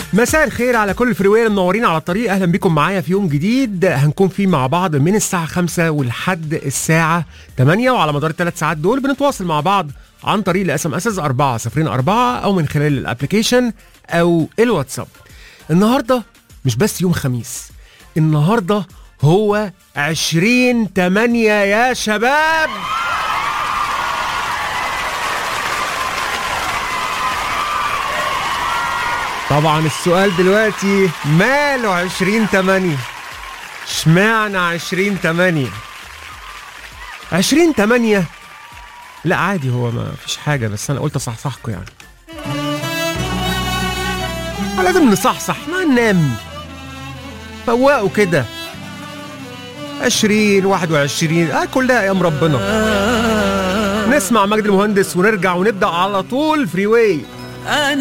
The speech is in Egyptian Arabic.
مساء الخير على كل الفريوية المنورين على الطريق اهلا بكم معايا في يوم جديد هنكون فيه مع بعض من الساعة 5 ولحد الساعة 8 وعلى مدار الثلاث ساعات دول بنتواصل مع بعض عن طريق الاس ام اس 404 او من خلال الابلكيشن او الواتساب النهارده مش بس يوم خميس النهارده هو 20 8 يا شباب طبعا السؤال دلوقتي ماله 20 8 اشمعنى 20 8 20 8 لا عادي هو ما فيش حاجة بس أنا قلت أصحصحكم يعني لازم نصحصح ما ننام فوقوا كده 20 21 اه كلها ايام ربنا نسمع مجد المهندس ونرجع ونبدا على طول فري واي